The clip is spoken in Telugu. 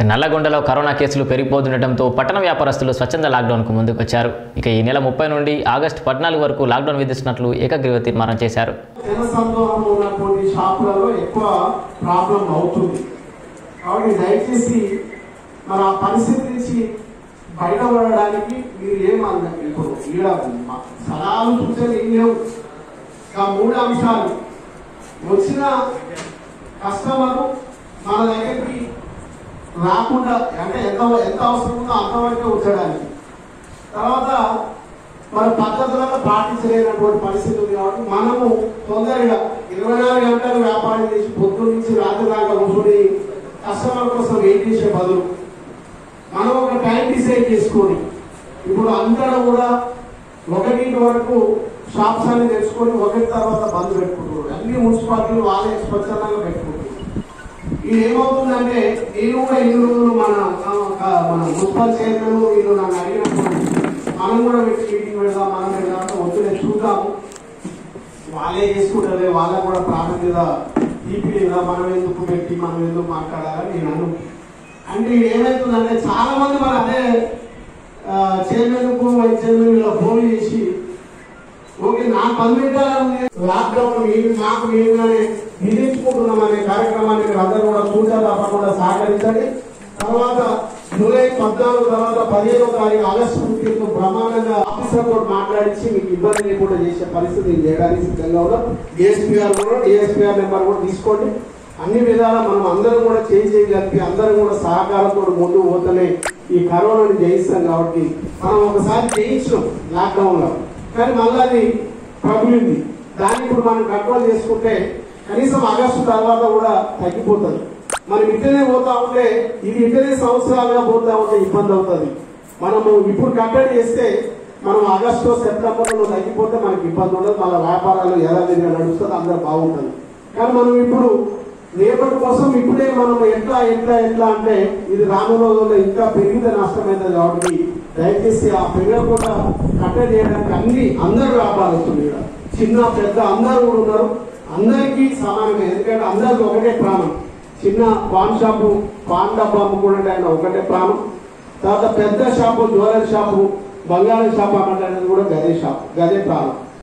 ఇక నల్లగొండలో కరోనా కేసులు పెరిగిపోతుండటంతో పట్టణ వ్యాపారస్తులు స్వచ్ఛంద లాక్డౌన్కు ముందుకొచ్చారు ఇక ఈ నెల ముప్పై నుండి ఆగస్టు పద్నాలుగు వరకు లాక్డౌన్ విధిస్తున్నట్లు ఏకగ్రీవ తీర్మానం చేశారు జనసందోహంలో ఉన్నటువంటి షాపులలో ఎక్కువ ప్రాబ్లం అవుతుంది కాబట్టి దయచేసి మరి ఆ పరిస్థితి నుంచి బయటపడడానికి మీరు ఏమన్నారు ఇప్పుడు ఈడ మ- సలహాలు సూచనలు ఏం లేవు ఆ మూడు అంశాలు వచ్చిన కస్టమర్ మన దగ్గరికి రాకుండా అంటే ఎంత ఎంత అవసరం ఉందో అంతవరకే ఉంచడానికి తర్వాత మన పద్ధతులను పాటించలేనటువంటి పరిస్థితి ఉంది కాబట్టి మనము తొందరగా ఇరవై నాలుగు గంటలు వ్యాపారం చేసి పొద్దు నుంచి రాత్రి దాకా కూర్చొని కస్టమర్ కోసం వెయిట్ చేసే బదులు మనం ఒక టైం డిసైడ్ చేసుకొని ఇప్పుడు అందరూ కూడా ఒకటి వరకు షాప్స్ అన్ని తెచ్చుకొని ఒకటి తర్వాత బంద్ పెట్టుకుంటున్నారు అన్ని మున్సిపాలిటీలు వాళ్ళే స్వచ్ఛందంగా పెట్టుకుంటున్నారు ఇది ఏమవుతుందంటే నేను కూడా ఇన్ని రోజులు మన ఆ, మన మున్సిపల్ చైర్మన్ వీళ్ళు నన్ను అడిగినప్పుడు మనం కూడా పెట్టి మీటింగ్ పెడదాం మనం పెడదాం అంటే వద్దు నేను చూద్దాము వాళ్ళే చేసుకుంటారే వాళ్ళకు కూడా ప్రాముఖ్యత తీపి లేదా మనం ఎందుకు పెట్టి మనం ఎందుకు మాట్లాడాలని నేను అను అంటే ఇది ఏమవుతుందంటే చాలా మంది మరి అదే చైర్మన్ వైస్ చైర్మన్ వీళ్ళ ఫోన్ చేసి ఓకే నా పని పెట్టాలని లాక్డౌన్ మేము మాకు మేముగానే విధించుకుంటున్నాం అనే కార్యక్రమాన్ని మీరు అందరూ కూడా సూచన తప్పకుండా సహకరించండి తర్వాత జూలై పద్నాలుగు తర్వాత పదిహేనో తారీఖు ఆగస్టు ఫిఫ్టీన్త్ బ్రహ్మాండంగా ఆఫీసర్ తోటి మాట్లాడించి మీకు ఇబ్బంది లేకుండా చేసే పరిస్థితి నేను చేయడానికి సిద్ధంగా ఉన్నాం డిఎస్పీ గారు కూడా డిఎస్పీ గారి నెంబర్ కూడా తీసుకోండి అన్ని విధాలా మనం అందరం కూడా చేయి చేయగలిగి అందరం కూడా సహకారంతో ముందు పోతలే ఈ కరోనాని జయిస్తాం కాబట్టి మనం ఒకసారి జయించినాం లాక్డౌన్ లో కానీ మళ్ళీ అది ప్రబలింది దాన్ని ఇప్పుడు మనం కంట్రోల్ చేసుకుంటే కనీసం ఆగస్టు తర్వాత కూడా తగ్గిపోతుంది మనం ఇట్టనే పోతా ఉంటే ఇది ఇట్టనే సంవత్సరాలుగా పోతా ఉంటే ఇబ్బంది అవుతుంది మనము ఇప్పుడు కట్టడి చేస్తే మనం ఆగస్టు సెప్టెంబర్లో తగ్గిపోతే మనకి ఇబ్బంది ఉండదు మన వ్యాపారాలు యథావిధిగా నడుస్తుంది అందరూ బాగుంటుంది కానీ మనం ఇప్పుడు రేపటి కోసం ఇప్పుడే మనం ఎట్లా ఎట్లా ఎట్లా అంటే ఇది రాను రోజుల్లో ఇంకా పెరిగితే నష్టమైంది కాబట్టి దయచేసి ఆ పెరగకుండా కట్టడి చేయడానికి అన్ని అందరూ వ్యాపారస్తులు ఇక్కడ చిన్న పెద్ద అందరూ కూడా ఉన్నారు అందరికీ సమానమే ఎందుకంటే అందరికీ ఒకటే ప్రాణం చిన్న పాన్ షాపు పాన్ డబ్బా అమ్ముకుంటే ఆయన ఒకటే ప్రాణం తర్వాత పెద్ద shop jewellery shop Bengali shop అన్నట్టు కూడా గదే షాప్ గదే ప్రాణం